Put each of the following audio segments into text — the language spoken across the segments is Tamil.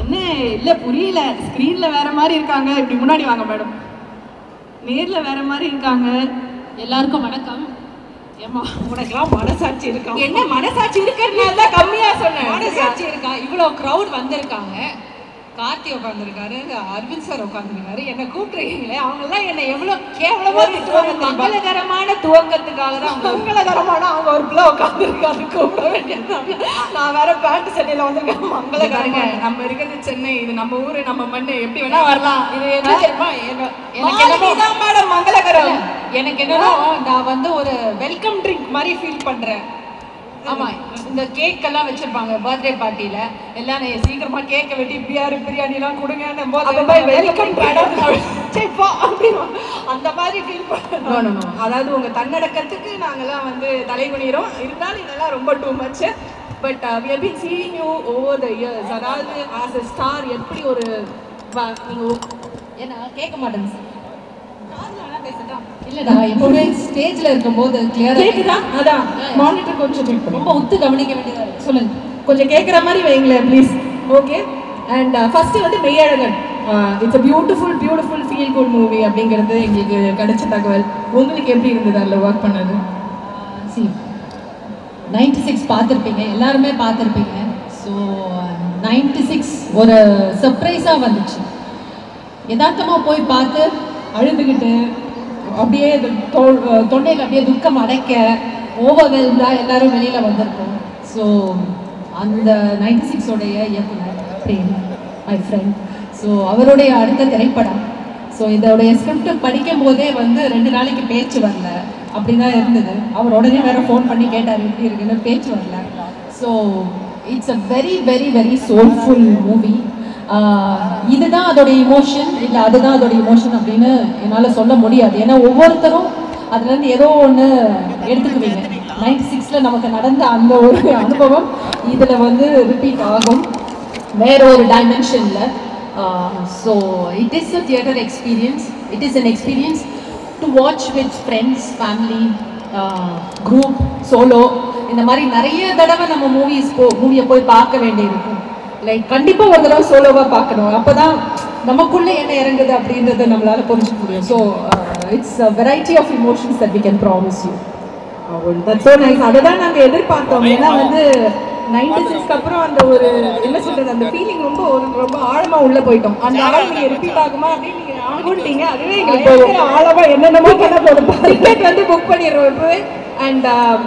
ஒண்ணு இல்ல புரியல ஸ்கிரீன்ல வேற மாதிரி இருக்காங்க இப்படி முன்னாடி வாங்க மேடம் நேர்ல வேற மாதிரி இருக்காங்க எல்லாருக்கும் வணக்கம் ஏமா உனக்கெல்லாம் மனசாட்சி இருக்கா என்ன மனசாட்சி இருக்கிறதுனால தான் கம்மியா சொன்னேன் மனசாட்சி இருக்கா இவ்வளவு கிரவுட் வந்திருக்காங்க கார்த்தி உட்காந்துருக்காரு அரவிந்த் சார் உட்காந்துருக்காரு என்ன கூப்பிட்டுருக்கீங்களே அவங்க எல்லாம் என்ன எவ்வளவு கேவலமா திட்டுவாங்க தெரியுமா? மங்களகரமான துவக்கத்துக்காக தான் அவங்க மங்களகரமான அவங்க ஒரு பிள்ளை உட்காந்துருக்காரு கூப்பிட வேண்டியது நான் வேற பேண்ட் சட்டையில வந்திருக்கேன் பாருங்க மங்களகரமான நம்ம இருக்கிறது சென்னை இது நம்ம ஊரு நம்ம மண்ணு எப்படி வேணா வரலாம் இது என்ன தெரியுமா என்ன- எனக்கு என்னமோ- மாலினி தான் மேடம் மங்களகரம் எனக்கு என்னன்னா நான் வந்து ஒரு வெல்கம் ட்ரிங்க் மாதிரி ஃபீல் பண்றேன் ஆமா இந்த கேக் எல்லாம் வச்சிருப்பாங்க பர்த்டே பார்ட்டில எல்லாம் நான் சீக்கிரமா கேக்க வெட்டி பிரியாணி பிரியாணி எல்லாம் கொடுங்கன்னு அப்ப போய் வெல்கம் மேடம் சரிப்பா அப்படின்னு அந்த மாதிரி ஃபீல் No, no, பண்ணணும் no. அதாவது உங்க தன்னடக்கத்துக்கு நாங்கெல்லாம் வந்து தலைகுனிறோம் இருந்தாலும் இதெல்லாம் ரொம்ப too much but we have been seeing you over the years அதாவது ஆஸ் a ஸ்டார் எப்படி ஒரு வ- நீங்க ஒ- ஏன்னா கேட்க மாட்டேன் காதுல வேணா பேசட்டா? இல்லடா எப்பவுமே ஸ்டேஜ்ல இருக்கும்போது கிளியரா கேக்குதா அதான் மானிட்டர் கொஞ்சம் check பண்ணு. ரொம்ப உத்து கவனிக்க வேண்டியதா இருக்கு சொல்லுங்க கொஞ்சம் கேட்குற மாதிரி வைங்களேன் ப்ளீஸ் ஓகே அண்ட் ஃபர்ஸ்ட் வந்து Meiyazhagan it's a beautiful beautiful feel good movie அப்படிங்கிறது எங்களுக்கு கிடைச்ச தகவல் உங்களுக்கு எப்படி இருந்தது அதில் ஒர்க் பண்ணது சி நைன்டி சிக்ஸ் பார்த்துருப்பீங்க எல்லாருமே பார்த்துருப்பீங்க ஸோ நைன்டி சிக்ஸ் ஒரு சர்ப்ரைஸாக வந்துச்சு யதார்த்தமாக போய் பார்த்து அழுதுகிட்டு அப்படியே இது தொ- தொண்டையில் அப்படியே துக்கம் அடைக்க ஓவர்வெல்டாக எல்லாரும் வெளியில் வந்திருக்கோம் ஸோ அந்த நைன்டி சிக்ஸோடைய இயக்குனர் பிரேம் மை ஃப்ரெண்ட் ஸோ அவருடைய அடுத்த திரைப்படம் ஸோ இதோடைய ஸ்கிரிப்ட் படிக்கும் போதே வந்து ரெண்டு நாளைக்கு பேச்சு வரல அப்படி தான் இருந்தது அவர் உடனே வேற ஃபோன் பண்ணி கேட்டார் எப்படி இருக்குன்னு பேச்சு வரல so it's a very very very soulful movie இதுதான் அதோட இமோஷன் இல்லை அதுதான் அதோட இமோஷன் அப்படின்னு என்னால் சொல்ல முடியாது ஏன்னா ஒவ்வொருத்தரும் அதுலேருந்து ஏதோ ஒன்று எடுத்துக்குவீங்க நைன்டி சிக்ஸில் நமக்கு நடந்த அந்த ஒரு அனுபவம் இதில் வந்து ரிப்பீட் ஆகும் வேற ஒரு டைமென்ஷனில் so it is a theatre experience it is an experience to watch with friends family group solo இந்த மாதிரி நிறைய தடவை நம்ம மூவிஸ் போ மூவியை போய் பார்க்க வேண்டியிருக்கும் லைக் கண்டிப்பாக ஒரு தடவை சோலோவாக பார்க்கணும் அப்போ தான் நமக்குள்ளே என்ன இறங்குது அப்படின்றத நம்மளால புரிஞ்சுக்க முடியும் so it's a variety of emotions that we can promise you that's so nice அதை தான் நாங்கள் எதிர்பார்த்தோம் ஏன்னா வந்து நைன்டி சிக்ஸ்க்கு அப்புறம் அந்த ஒரு என்ன சொல்றது அந்த ஃபீலிங் ரொம்ப ஒரு ரொம்ப ஆழமா உள்ள போயிட்டோம் அந்த ஆழம் நீங்க ரிப்பீட் ஆகுமா அப்படின்னு நீங்க ஆகுன்ட்டீங்க அதுவே எங்களுக்கு பயங்கர ஆழமா என்னென்னமோ பண்ண போதும் டிக்கெட் வந்து புக் பண்ணிடுறோம் இப்பவே அண்ட்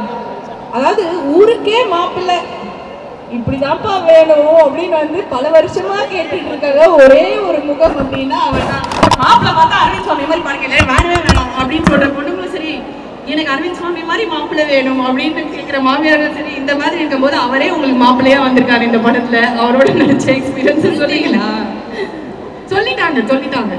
அதாவது ஊருக்கே மாப்பிள்ளை இப்படிதான்ப்பா வேணும் அப்படின்னு வந்து பல வருஷமா கேட்டுட்டு இருக்காங்க ஒரே ஒரு முகம் அப்படின்னா அவன் தான் மாப்பிள்ளை பார்த்தா அரவிந்த் சுவாமி மாதிரி பாருங்க வேணவே வேணாம் அப்படின்னு சொல்ற பொண்ணுங்களும் சரி எனக்கு அரவிந்த் சுவாமி மாதிரி மாப்பிள்ளை வேணும் அப்படின்னு கேட்குற மாமியார்கள் சரி இந்த மாதிரி இருக்கும்போது அவரே உங்களுக்கு மாப்பிள்ளையா வந்திருக்காரு இந்த படத்துல அவரோட நடிச்ச எக்ஸ்பீரியன்ஸ் சொல்லிங்களா சொல்லிட்டாங்க சொல்லிட்டாங்க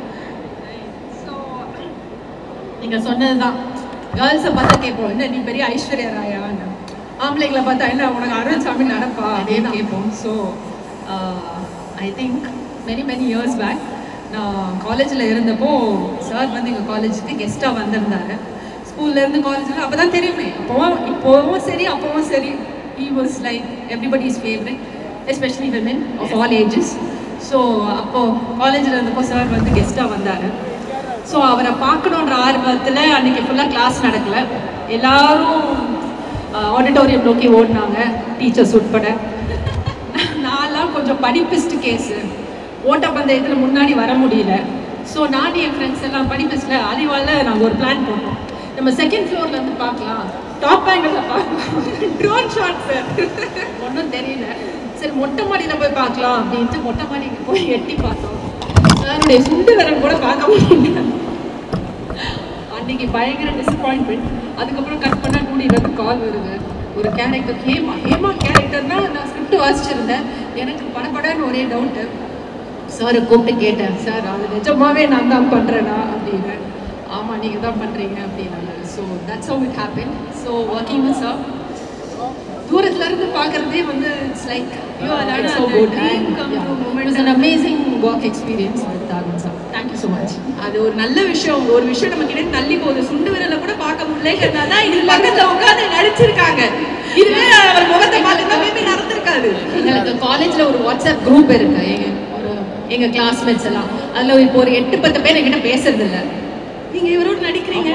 நீங்க சொன்னதுதான் கேர்ள்ஸை பார்த்தா கேட்போம் என்ன நீ பெரிய ஐஸ்வர்யா ராயான்னு ஆம்பளைங்களை பார்த்தா என்ன உனக்கு அரவிந்த் சாமி நடப்பா அப்படின்னு கேட்போம் so I think many many years back நான் காலேஜில் இருந்தப்போ சார் வந்து எங்கள் காலேஜுக்கு கெஸ்ட்டாக வந்திருந்தாரு ஸ்கூல்லேருந்து காலேஜில் அப்போ தான் தெரியுமே அப்போவும் இப்போவும் சரி அப்போவும் சரி he was like everybody's favourite especially women of all ages so அப்போது காலேஜில் இருந்தப்போ சார் வந்து கெஸ்ட்டாக வந்தார் ஸோ அவரை பார்க்கணுன்ற ஆர்வத்தில் அன்னைக்கு ஃபுல்லாக கிளாஸ் நடக்கல எல்லாரும் ஆடிட்டோரியம் நோக்கி ஓடினாங்க டீச்சர்ஸ் உட்பட நான்லாம் கொஞ்சம் படிப்பிஸ்ட் கேஸு ஓட்டப்பந்தயத்தில் முன்னாடி வர முடியல ஸோ நான் என் ஃப்ரெண்ட்ஸ் எல்லாம் படிப்பிஸ்டில் அறிவால் நாங்கள் ஒரு பிளான் போட்டோம் நம்ம செகண்ட் ஃப்ளோர்ல இருந்து பார்க்கலாம் டாப் ஆங்கிளில் பார்க்கலாம் ட்ரோன் ஷாட் சார் ஒன்றும் தெரியல சரி மொட்டை மாடியில் போய் பார்க்கலாம் அப்படின்ட்டு மொட்டை மாடிக்கு போய் எட்டி பார்த்தோம் சாருடைய சுண்டு விரல் கூட பார்க்க முடியல அன்னைக்கு பயங்கர டிசப்பாயின்மெண்ட் அதுக்கப்புறம் கட் பண்ணா டூடியிலேருந்து கால் வருது ஒரு கேரக்டர் ஹேமா ஹேமா கேரக்டர்னா நான் ஸ்கிரிப்ட் வாசிச்சிருந்தேன் எனக்கு படபடன்னு ஒரே டவுட்டு சாரை கூப்பிட்டு கேட்டேன் சார் அது நிஜமாவே நான் தான் பண்ணுறேனா அப்படின்னு ஆமாம் நீங்கள் தான் பண்ணுறீங்க அப்படின்னாங்க so that's how it happened so working with sir தூரத்துல இருந்து பார்க்கறதே வந்து இட்ஸ் லைக் யூ ஆர் அதான் so அந்த good dream and come yeah, true moment. it was an amazing work experience with Arvind sir thank you so much அது ஒரு நல்ல விஷயம் ஒரு விஷயம் நம்ம கிட்ட தள்ளி போகுது சுண்டு விரல கூட பார்க்க முடியலங்கிறதுனால இது பக்கத்துல உட்காந்து நடிச்சிருக்காங்க இதுவே அவர் முகத்தை பார்த்து தான் மேபி நடந்திருக்காரு அது எங்களுக்கு காலேஜ்ல ஒரு வாட்ஸ்அப் குரூப் இருக்கு எங்க ஒரு எங்க கிளாஸ்மேட்ஸ் எல்லாம் அதுல இப்போ ஒரு எட்டு பத்து பேர் என்கிட்ட பேசுறது இல்ல நீங்க இவரோட நடிக்கிறீங்க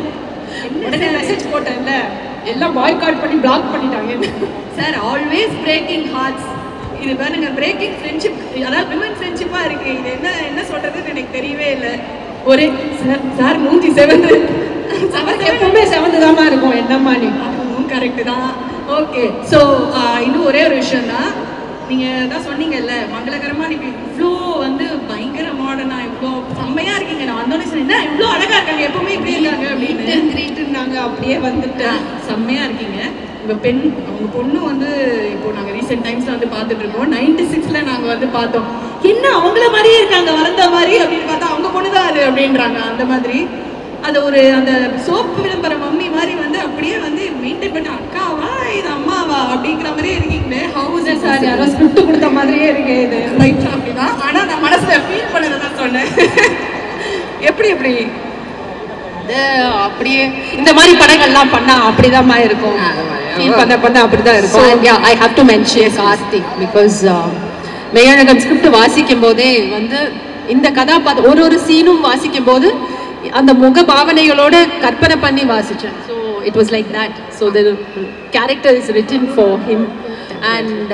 உடனே மெசேஜ் போட்டேன்ல எல்லாம் பாய்காட் பண்ணி பிளாக் பண்ணிட்டாங்க சார் ஆல்வேஸ் பிரேக்கிங் ஹார்ட்ஸ் இது பாருங்க பிரேக்கிங் ஃப்ரெண்ட்ஷிப் அதாவது விமன் ஃப்ரெண்ட்ஷிப்பா இருக்கு இது என்ன என்ன சொல்றதுன்னு எனக்கு தெரியவே இல்லை ஒரே சார் சார் மூஞ்சி செவந்து அவருக்கு எப்பவுமே செவந்துதாமா இருக்கும் என்னம்மா நீ அதுவும் கரெக்டு தான் ஓகே ஸோ இன்னும் ஒரே ஒரு விஷயம் தான் நீங்கள் தான் சொன்னீங்கல்ல மங்களகரமாக நீங்கள் இவ்வளோ வந்து பயங்கர மாடர்னா இவ்வளோ செம்மையாக இருக்கீங்க நான் வந்தோடனே சொன்னேன் என்ன இவ்வளோ அழகாக இருக்காங்க எப்பவுமே இப்படி இருக்காங்க அப்படின்னு கிரீட்டுனாங்க அப்படியே வந்துட்டேன் செம்மையாக இருக்கீங்க உங்கள் பெண் உங்கள் பொண்ணு வந்து இப்போ நாங்கள் ரீசெண்ட் டைம்ஸில் வந்து பார்த்துட்டு இருக்கோம் நைன்டி சிக்ஸில் நாங்கள் வந்து பார்த்தோம் என்ன அவங்கள மாதிரியே இருக்காங்க வளர்ந்த மாதிரி அப்படின்னு பார்த்தா அவங்க பொண்ணு தான் அது அப்படின்றாங்க அந்த மாதிரி அது ஒரு அந்த சோப்பு விளம்பர மம்மி மாதிரி வந்து அப்படியே வந்து மெயின்டைன் பண்ண அக்காவா இது அம்மாவா அப்படிங்கிற மாதிரியே இருக்கீங்களே ஹவுஸ் சார் யாரோ ஸ்கிரிப்ட் கொடுத்த மாதிரியே இருக்கு இது ரைட் அப்படிதான் ஆனா நான் மனசுல ஃபீல் பண்ணதை தான் சொன்னேன் எப்படி எப்படி அது அப்படியே இந்த மாதிரி படங்கள்லாம் பண்ணா அப்படிதாம்மா இருக்கும் ஃபீல் பண்ண பண்ண அப்படிதான் இருக்கும் yeah I have to mention Karthik because Meiyazhagan script வாசிக்கும் போதே வந்து இந்த கதாபாத்திரம் ஒரு ஒரு சீனும் வாசிக்கும் போது அந்த முக பாவனைகளோட கற்பனை பண்ணி வாசிச்சேன் so it was like that so the character is written for him and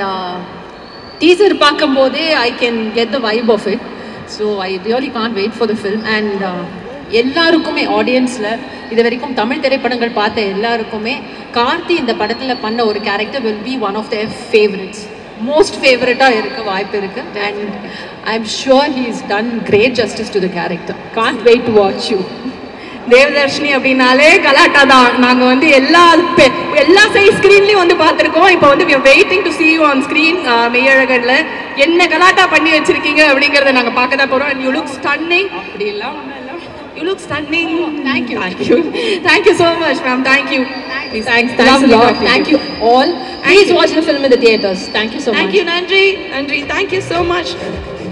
teaser பார்க்கும்போதே I can get the vibe of it so I really can't wait for the film and எல்லாருக்குமே ஆடியன்ஸில் இது வரைக்கும் தமிழ் திரைப்படங்கள் பார்த்த எல்லாருக்குமே கார்த்தி இந்த படத்தில் பண்ண ஒரு character will be one of their favourites most ஃபேவரட்டாக இருக்க வாய்ப்பு இருக்குது and I am sure he is done great justice to the character can't wait to watch you Devadarshini அப்படின்னாலே கலாட்டா தான் நாங்க வந்து எல்லா பெ- எல்லா சைஸ் ஸ்கிரீன்லயும் வந்து பார்த்திருக்கோம் இப்போ வந்து waiting to see you on screen uh, மெய்யழகன்ல என்ன கலாட்டா பண்ணி வச்சிருக்கீங்க அப்படிங்கறத நாங்க பார்க்க தான் போறோம் and you look stunning அப்படி எல்லாம் ஒன்றும் இல்லை you look stunning thank you thank you thank you so much ma'am thank you Thanks, thanks thanks a a lot. lot. Thank you all. Please watch the film in the theaters. Thank you so much. thank you நன்றி நன்றி thank you so much